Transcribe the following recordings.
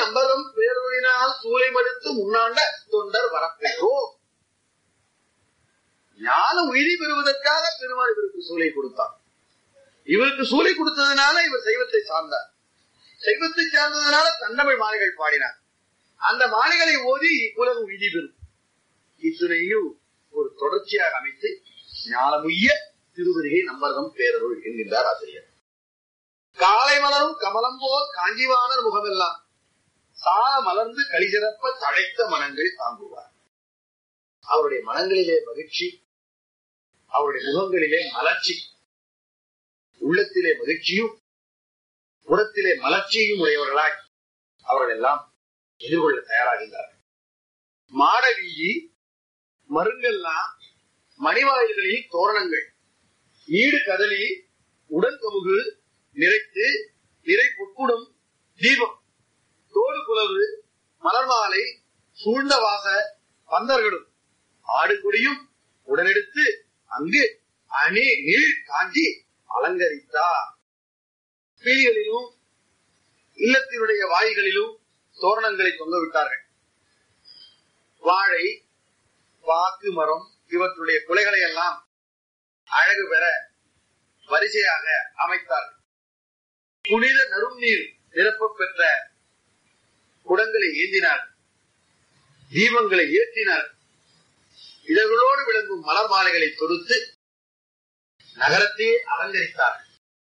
நம்பரும் பேரொழினால் சூளை மடுத்து முன்னாண்ட தொண்டர் வரப்பெற்றோம் ஞான உயிரி பெறுவதற்காக பெருமாள் இவருக்கு சூளை கொடுத்தார் இவருக்கு சூளை கொடுத்ததுனால இவர் சைவத்தை சார்ந்தார் சைவத்தை சார்ந்ததுனால தண்டமிழ் மாலைகள் பாடினார் அந்த மாலைகளை ஓதி உலகம் உய்தி பெறும் இத்துணையும் ஒரு தொடர்ச்சியாக அமைத்து ஞானமுய்ய திருவருகை நம்பர்தம் பேரருள் என்கின்றார் ஆசிரியர் காலை மலரும் கமலம் போல் காஞ்சிவாணர் முகமெல்லாம் சால மலர்ந்து களிசிறப்ப தழைத்த மனங்கள் தாங்குவார் அவருடைய மனங்களிலே மகிழ்ச்சி அவருடைய முகங்களிலே மலர்ச்சி உள்ளத்திலே மகிழ்ச்சியும் புறத்திலே மலர்ச்சியும் உடையவர்களாய் அவர்கள் எல்லாம் எதிர்கொள்ள தயாராகின்றார்கள் மாட வீதி மருங்கெல்லாம் மணிவாயில்களில் தோரணங்கள் ஈடு கதலி உடன் கமுகு நிறைத்து நிறை பொக்குடும் தீபம் தோடு குலவு மலர் மாலை சூழ்ந்த வாச பந்தர்களும் ஆடு கொடியும் உடனெடுத்து அங்கு அணி நீள் காஞ்சி அலங்கரித்தார் வீதிகளிலும் இல்லத்தினுடைய வாய்களிலும் தோரணங்களை தொங்க விட்டார்கள் வாழை வாக்கு மரம் இவற்றுடைய குலைகளை எல்லாம் அழகு பெற வரிசையாக அமைத்தார்கள் புனித நறுநீர் நிரப்ப பெற்ற குடங்களை ஏந்தினார் தீபங்களை ஏற்றினார் இதழ்களோடு விளங்கும் மலர் மாலைகளை தொடுத்து நகரத்தையே அலங்கரித்தார்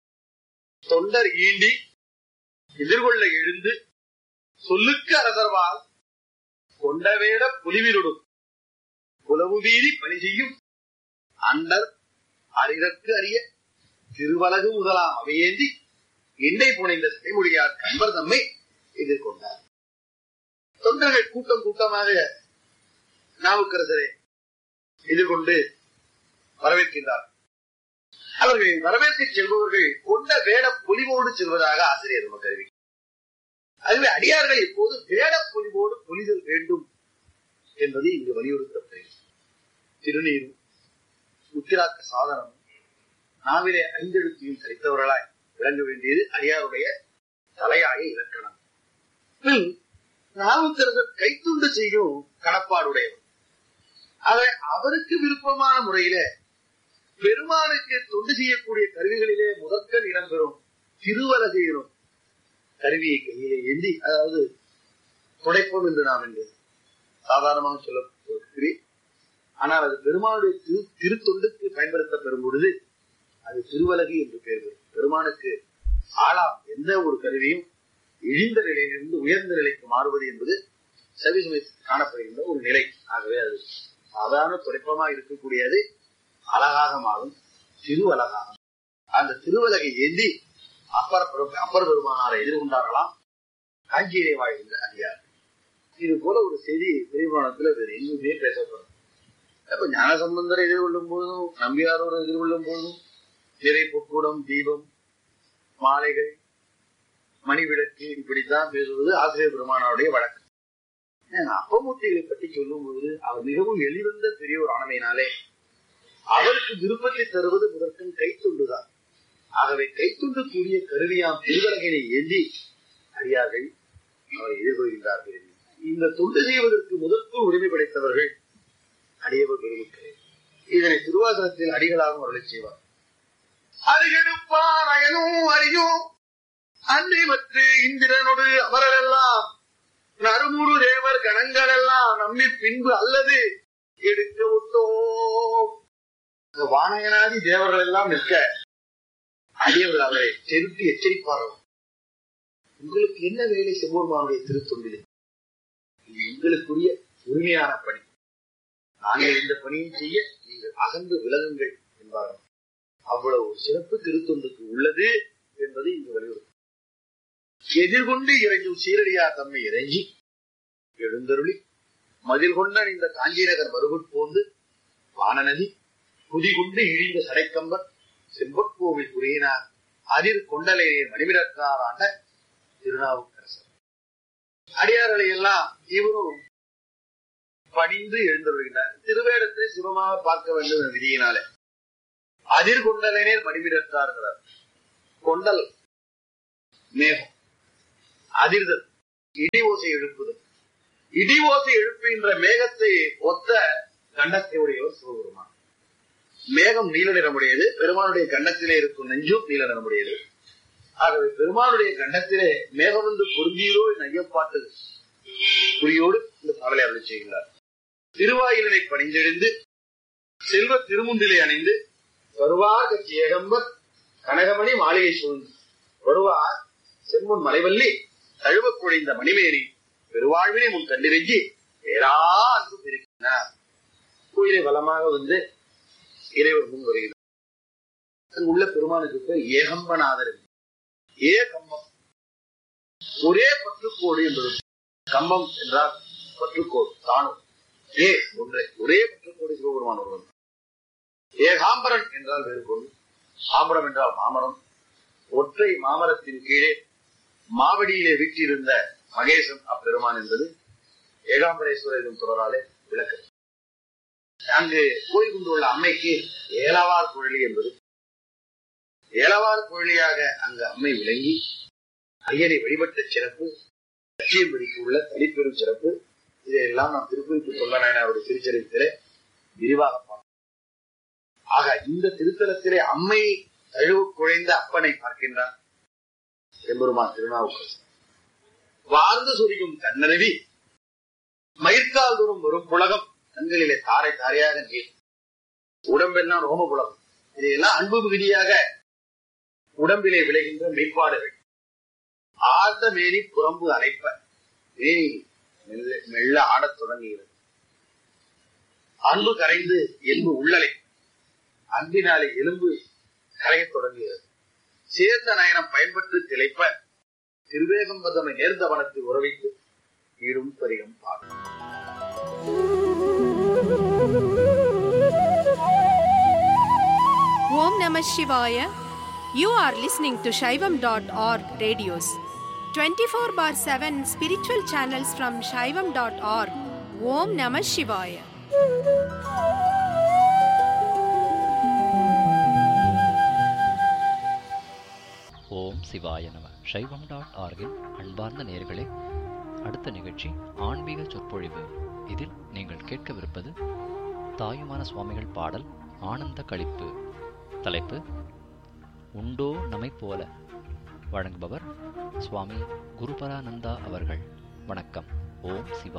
தொண்டர் ஈண்டி எதிர்கொள்ள எழுந்து சொல்லுக்கு அரசர்வால் கொண்டவேட புலிவிலொடும் குலவு வீதி பணி செய்யும் அண்டர் அறிதற்கு அறிய திருவலகு முதலாம் அவையேந்தி எண்ணை புனைந்த சிறைமுடியார் கண்பர் தம்மை எதிர்கொண்டார் தொண்டர்கள் கூட்டம் கூட்டமாக நாவுக்கரசரை எதிர்கொண்டு வரவேற்கின்றார் அவர்கள் வரவேற்க செல்பவர்கள் கொண்ட வேட பொலிவோடு செல்வதாக ஆசிரியர் நமக்கு அறிவிக்கிறார் அதுவே அடியார்கள் இப்போது வேட பொலிவோடு பொலிதல் வேண்டும் என்பது இங்கு வலியுறுத்தப்படுகிறது திருநீரும் உத்திராக்க சாதனமும் நாவிலே ஐந்தெழுத்தையும் தரித்தவர்களாய் விளங்க வேண்டியது அடியாருடைய தலையாய இலக்கணம் பின் நாவுக்கரசர் கைத்துண்டு செய்யும் கடப்பாடுடையவர் அதை அவருக்கு விருப்பமான முறையில பெருமானுக்கு தொண்டு செய்யக்கூடிய கருவிகளிலே முதற்கண் இடம்பெறும் திருவலகையிலும் கருவியை கையிலே ஏந்தி அதாவது துடைப்பம் என்று நாம் என்று சாதாரணமாக சொல்லப்படுகிறேன் ஆனால் அது பெருமானுடைய திரு திருத்தொண்டுக்கு பயன்படுத்தப்பெறும் பொழுது அது திருவலகி என்று பெயர் பெறும் பெருமானுக்கு ஆளாம் எந்த ஒரு கருவியும் இழிந்த நிலையிலிருந்து உயர்ந்த நிலைக்கு மாறுவது என்பது சவிசமயத்தில் காணப்படுகின்ற ஒரு நிலை ஆகவே அது சாதாரண துடைப்பமா இருக்கக்கூடியது அழகாக மாறும் திருவலகாக அந்த திருவலகை ஏந்தி அப்பர் பெரும்- அப்பர் பெருமானாரை எதிர்கொண்டார்களாம் காஞ்சியிலே வாழ்கின்ற அடியார் இது போல ஒரு செய்தி பெரியபுராணத்துல வேறு எங்குமே பேசப்படும் அப்ப ஞானசம்பந்தரை எதிர்கொள்ளும் போதும் நம்பியாரோடு எதிர்கொள்ளும் போதும் நிறை பொக்கூடம் தீபம் மாலைகள் மணிவிளக்கு இப்படித்தான் பேசுவது ஆசிரியர் பெருமானாருடைய வழக்கு ஏன்னா, அப்பமூர்த்திகளை பற்றி சொல்லும் பொழுது அவர் மிகவும் எளிவந்த பெரிய ஒரு ஆணையினாலே அவருக்கு விருப்பத்தை தருவது முதற்கண் கைத்துண்டுதான் ஆகவே கைத்துண்டு கூடிய கருவியாம் திருவலகினை ஏந்தி அடியார்கள் அவரை எதிர்கொள்கின்றார்கள் இந்த தொண்டு செய்வதற்கு முதற்கு உரிமை படைத்தவர்கள் அடியவர் பெருமக்களே இதனை திருவாசகத்தில் அடிகளாகவும் அருளை செய்வார் அருகெடுப்பார் அயனும் அறியும் அன்னை மற்ற இந்திரனோடு அமரரெல்லாம் நறுமுறு தேவர் கணங்கள் எல்லாம் நம்மி பின்பு அல்லது எடுக்க விட்டோம் இந்த வானகனாதி தேவர்கள் எல்லாம் நிற்க அடியவர்கள் அவரை செருட்டி எச்சரிப்பார்கள் உங்களுக்கு என்ன வேலை செவ்வொருமானுடைய திருத்தொண்டிலே இது எங்களுக்குரிய உரிமையான பணி நாங்கள் இந்த பணியை செய்ய நீங்கள் அகன்று விலகுங்கள் என்பார்கள் அவ்வளவு ஒரு சிறப்பு திருத்தொண்டுக்கு உள்ளது என்பது இங்கு வலியுறுத்தும் எதிர்கொண்டு இறைஞ்சும் சீரடியார் தம்மை இறைஞ்சி எழுந்தருளி மதில் கொண்ட இந்த காஞ்சி நகர் மறுபுட்போந்து வானநதி குதிகுண்டு இழிந்த சடைக்கம்பர் செம்பற்கோவில் புரியினார் அதிர் கொண்டலையை மணிவிடக்கார் ஆண்ட திருநாவுக்கரசர் அடியார்களை எல்லாம் இவரும் பணிந்து எழுந்தருள்கிறார் திருவேடத்தை சிவமாக பார்க்க வேண்டும் என்ற விதியினாலே அதிர் கொண்டலைனேர் மணிவிடத்தாருங்கிறார் கொண்டல் மேகம் அதிர்தல் இடி ஓசை எழுப்புதல் இடி ஓசை எழுப்புகின்ற மேகத்தை ஒத்த கண்டத்தை உடையவர் சிவபெருமான் மேகம் நீல நிறமுடையது பெருமானுடைய கண்டத்திலே இருக்கும் நெஞ்சும் நீல நிறமுடையது ஆகவே பெருமானுடைய கண்டத்திலே மேகம் வந்து பொருந்தியதோ என் ஐயப்பாட்டு குறியோடு இந்த பாடலை அருளி செய்கிறார் திருவாயிலை பணிந்தெழுந்து செல்வ திருமுண்டிலை அணிந்து வருவார் கட்சி ஏகம்பர் கனகமணி மாளிகை சூழ்ந்து வருவார் செம்முன் மலைவல்லி தழுவ குழைந்த மணிமேனி பெருவாழ்வினை முன் கண்டிருஞ்சி பேரா அன்பு பெருக்கினார் கோயிலை வளமாக வந்து இறைவர் முன் வருகிறார் அங்கு உள்ள பெருமானுக்கு பேர் ஏகம்பநாதர் ஏ கம்பம் ஒரே பற்றுக்கோடு என்பது கம்பம் என்றால் பற்றுக்கோடு தானும் ஏ ஒன்றே ஒரே பற்றுக்கோடு சிவபெருமான் ஒருவன் ஏகாம்பரன் என்றால் வேறு பொருள் ஆம்பரம் என்றால் மாமரம் ஒற்றை மாமரத்தின் கீழே மாவடியிலே வீற்றிருந்த மகேசன் அப்பெருமான் என்பது ஏகாம்பரேஸ்வரரின் தொடராலே விளக்கு அங்கு கோயில் கொண்டுள்ள அம்மைக்கு ஏலவார் குழலி என்பது ஏலவார் குழலியாக அங்கு அம்மை விளங்கி ஐயனை வழிபட்ட சிறப்பு லட்சியம்படிக்கு உள்ள தனிப்பெரும் சிறப்பு இதையெல்லாம் நாம் திருக்குறிப்பு சொல்ல நாயனாருடைய திருச்சரித்திலே விரிவாக பார்ப்போம் ஆக இந்த திருத்தலத்திலே அம்மை தழுவ குழைந்த அப்பனை பார்க்கின்றார் எம்பெருமான் திருநாவுக்கரசு வார்ந்து சொரியும் கண்ணருவி மயிர்கால் தோறும் வரும் புலகம் கண்களிலே தாரை தாரையாக நீர் உடம்பெல்லாம் ரோம புலகம் இதையெல்லாம் அன்பு மிகுதியாக உடம்பிலே விளைகின்ற மெய்ப்பாடுகள் ஆழ்ந்த மேனி புறம்பு அரைப்ப மேனி மெல்ல மெல்ல ஆடத் தொடங்குகிறது அன்பு கரைந்து எலும்பு உள்ளலை அன்பினாலே எலும்பு கரையத் தொடங்குகிறது சேர்ந்த நயனம் பயன்பட்டு திளைப்ப திருவேகம்பதமை நேர்ந்த வனத்தை உறவித்து ஈடும் பரிகம் பாடும் Om Namah Shivaya. You are listening to Shaivam.org radios. 24 bar 7 spiritual channels from Shaivam.org. Om Namah Shivaya. ஓம் சிவாய நம சைவம் டாட் ஆர்கின் அன்பார்ந்த நேயர்களே அடுத்த நிகழ்ச்சி ஆன்மீக சொற்பொழிவு இதில் நீங்கள் கேட்கவிருப்பது தாயுமான சுவாமிகள் பாடல் ஆனந்த களிப்பு தலைப்பு உண்டோ நமை போல வழங்குபவர் சுவாமி குருபரானந்தா அவர்கள் வணக்கம் ஓம் சிவா